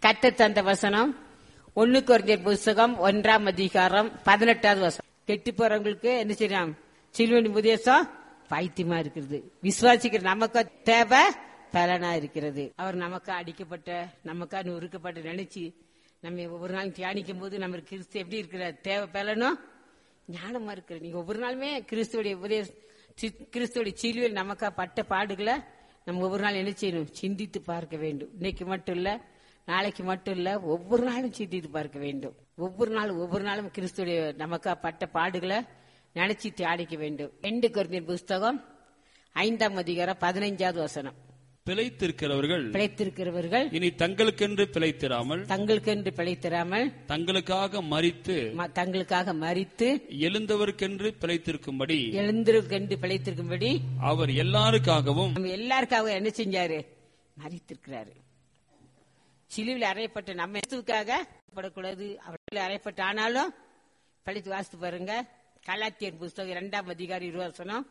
கத்த தந்த வசனம் ஒன்னு குறைஞ்சர் புஸ்தகம் ஒன்றாம் அதிகாரம் பதினெட்டாவது வசனம் கெட்டு போறவங்களுக்கு என்ன செய்யலாம் சிலுவன் உபதேசம் பைத்தியமா இருக்கிறது விசுவாசிக்கிற நமக்கு தேவை பலனா இருக்கிறது அவர் நமக்கா அடிக்கப்பட்ட நமக்கா நொறுக்கப்பட்ட நினைச்சு நம்ம ஒவ்வொரு நாள் தியானிக்கும் போது நம்ம கிறிஸ்து எப்படி இருக்கிற தேவை பலனும் ஞானமா இருக்கிற நீங்க ஒவ்வொரு நாளுமே கிறிஸ்துவோடைய உபதேச சி- கிறிஸ்துவோடைய சிலுவையில் நமக்கா பட்ட பாடுகளை நம்ம ஒவ்வொரு நாள் என்ன செய்யணும் சிந்தித்து பார்க்க வேண்டும் இன்னைக்கு மட்டும் இல்ல நாளைக்கு மட்டும் இல்ல ஒவ்வொரு நாளும் சிந்தித்து பார்க்க வேண்டும் ஒவ்வொரு நாளும் ஒவ்வொரு நாளும் கிறிஸ்துடைய நமக்கா பட்ட பாடுகளை நினைச்சு தியானிக்க வேண்டும் ரெண்டு குறைந்த புஸ்தகம் ஐந்தாம் அதிகாரம் பதினைஞ்சாவது வசனம் பிழைத்திருக்கிறவர்கள் பிழைத்திருக்கிறவர்கள் இனி தங்களுக்கென்று பிழைத்திராமல் தங்களுக்கென்று பிழைத்திராமல் தங்களுக்காக மறித்து ம- தங்களுக்காக மறித்து எழுந்தவருக்கென்று பிழைத்திருக்கும்படி எழுந்திருக்கென்று பிழைத்திருக்கும்படி அவர் எல்லாருக்காகவும் நம்ம எல்லாருக்காக என்ன செஞ்சாரு மறித்திருக்கிறாரு சிலுவில் அறையப்பட்ட நம்ம இயேசுவுக்காக படக்கூடாது அவர்கள் அறையப்பட்ட ஆனாலும் படித்து வாசித்து பாருங்க கலாத்தியர் புஸ்தகம் இரண்டாம் அதிகாரி இருவசனம்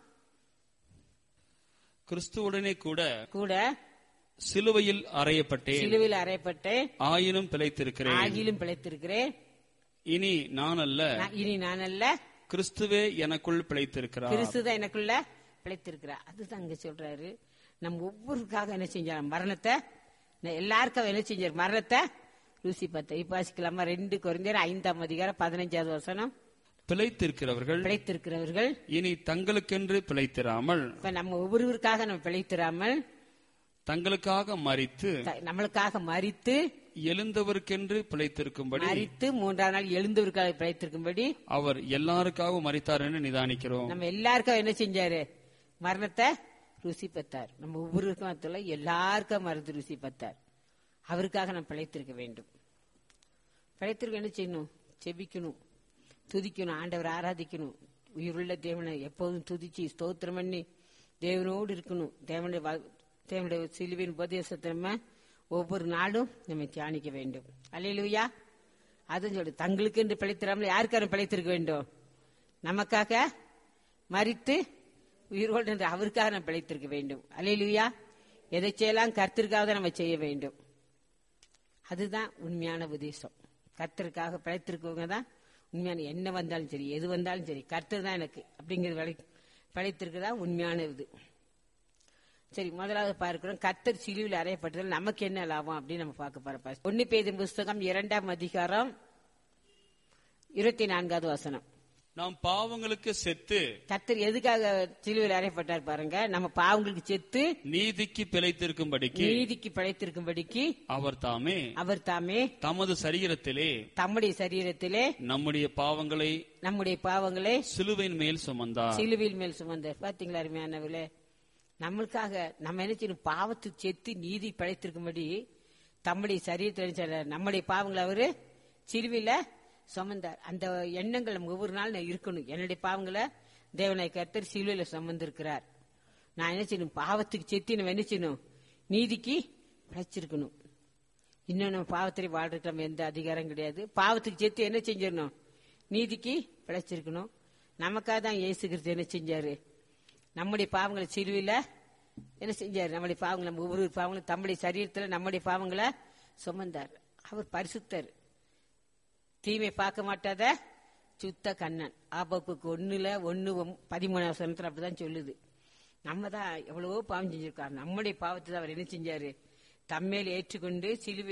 கிறிஸ்துவுடனே கூட கூட சிலுவையில் அறையப்பட்டேன் சிலுவில் அறையப்பட்டு ஆயினும் பிழைத்திருக்கிறேன் ஆகிலும் பிழைத்திருக்கிறேன் இனி நான் அல்ல நான் இனி நான் அல்ல கிறிஸ்துவே எனக்குள் பிழைத்திருக்கிறார் கிறிஸ்து தான் எனக்குள்ள பிழைத்திருக்கிறார் அதுதான் அங்க சொல்றாரு நம்ம ஒவ்வொருக்காக என்ன செஞ்சார் மரணத்தை ந- எல்லாருக்கும் என்ன செஞ்சார் மரணத்தை ருசி பார்த்த இப்ப வாசிக்கலாமா ரெண்டு குறைந்தர் ஐந்தாம் அதிகாரம் பதினஞ்சாவது வசனம் பிழைத்திருக்கிறவர்கள் பிழைத்திருக்கிறவர்கள் இனி தங்களுக்கென்று பிழைத்திராமல் இப்ப நம்ம ஒவ்வொருவருக்காக நம்ம பிழைத்திராமல் தங்களுக்காக மறித்து த- நம்மளுக்காக மறித்து எழுந்தவருக்கென்று பிழைத்திருக்கும்படி மறித்து மூன்றாம் நாள் எழுந்தவருக்காக பிழைத்திருக்கும்படி அவர் எல்லாருக்காகவும் மறித்தார் என்று நிதானிக்கிறோம் நம்ம எல்லாருக்கும் என்ன செஞ்சாரு மரணத்தை ருசி பார்த்தார் நம்ம ஒவ்வொருக்கும் அதுல எல்லாருக்கும் மருந்து ருசி பார்த்தார் அவருக்காக நம்ம பிழைத்திருக்க வேண்டும் பிழைத்திருக்க என்ன செய்யணும் செபிக்கணும் துதிக்கணும் ஆண்டவர் ஆராதிக்கணும் உயிருள்ள தேவனை எப்போதும் துதிச்சு ஸ்தோத்திரம் பண்ணி தேவனோடு இருக்கணும் தேவனுடைய வ- தேவனுடைய சிலுவின் உபதேசத்தை நம்ம ஒவ்வொரு நாளும் நம்ம தியானிக்க வேண்டும் அல்லையிலுயா அதுவும் சொல்லு தங்களுக்கு என்று பிழைத்திராமல் யாருக்காரு பிழைத்திருக்க வேண்டும் நமக்காக மறித்து உயிரோடு என்று அவருக்காக நாம் பிழைத்திருக்க வேண்டும் அல்லையிலுயா எதை செய்யலாம் கர்த்தருக்காக தான் நம்ம செய்ய வேண்டும் அதுதான் உண்மையான உபதேசம் கர்த்தருக்காக பிழைத்திருக்கவங்க தான் உண்மையான என்ன வந்தாலும் சரி எது வந்தாலும் சரி கர்த்தர் தான் எனக்கு அப்படிங்கிறது விளை பிழைத்திருக்கதா உண்மையான இது சரி முதலாவது பார்க்கிறோம் கர்த்தர் சிலுவில் அறையப்பட்டதில் நமக்கு என்ன லாபம் அப்படின்னு நம்ம பார்க்க போறோம் ஒன்னு பேதின் புஸ்தகம் இரண்டாம் அதிகாரம் இருபத்தி நான்காவது வசனம் நாம் பாவங்களுக்கு செத்து கர்த்தர் எதுக்காக சிலுவையில் அறையப்பட்டார் பாருங்க நம்ம பாவங்களுக்கு செத்து நீதிக்கு பிழைத்திருக்கும்படிக்கு நீதிக்கு பிழைத்திருக்கும்படிக்கு அவர் தாமே அவர் தாமே தமது சரீரத்திலே தம்முடைய சரீரத்திலே நம்முடைய பாவங்களை நம்முடைய பாவங்களை சிலுவையின் மேல் சுமந்தார் சிலுவையில் மேல் சுமந்தார் பாத்தீங்களா அருமையானவர்களே நம்மளுக்காக நம்ம என்ன செய்யணும் பாவத்துக்கு செத்து நீதி படைத்திருக்கும்படி தம்முடைய சரீரத்தில் என்ன செய்றார்? நம்முடைய பாவங்களை அவரு சிலுவையில சுமந்தார் அந்த எண்ணங்கள் நம்ம ஒவ்வொரு நாள் நான் இருக்கணும் என்னுடைய பாவங்களை தேவனை கர்த்தர் சிலுவையில சுமந்திருக்கிறார் நான் என்ன செய்யணும் பாவத்துக்கு செத்து நம்ம என்ன செய்யணும் நீதிக்கு படைச்சிருக்கணும் இன்னும் நம்ம பாவத்திலே வாழ்றதுக்கு நம்ம எந்த அதிகாரம் கிடையாது பாவத்துக்கு செத்து என்ன செஞ்சிடணும் நீதிக்கு பிழைச்சிருக்கணும் நமக்காக தான் இயேசு கிறிஸ்து என்ன செஞ்சாரு நம்முடைய பாவங்களை சிலுவையில என்ன செஞ்சாரு நம்முடைய பாவங்களை நம்ம ஒவ்வொரு பாவங்களும் தம்முடைய சரீரத்துல நம்முடைய பாவங்களை சுமந்தார் அவர் பரிசுத்தர் தீமை பார்க்க மாட்டாத சுத்த கண்ணன் ஆபப்புக்கு ஒண்ணுல ஒன்னு பதிமூணாவது சனத்துல அப்படிதான் சொல்லுது நம்ம தான் எவ்வளவோ பாவம் செஞ்சிருக்காரு நம்முடைய பாவத்தை தான் அவர் என்ன செஞ்சாரு தம்மேல் ஏற்றுக்கொண்டு சிலுவை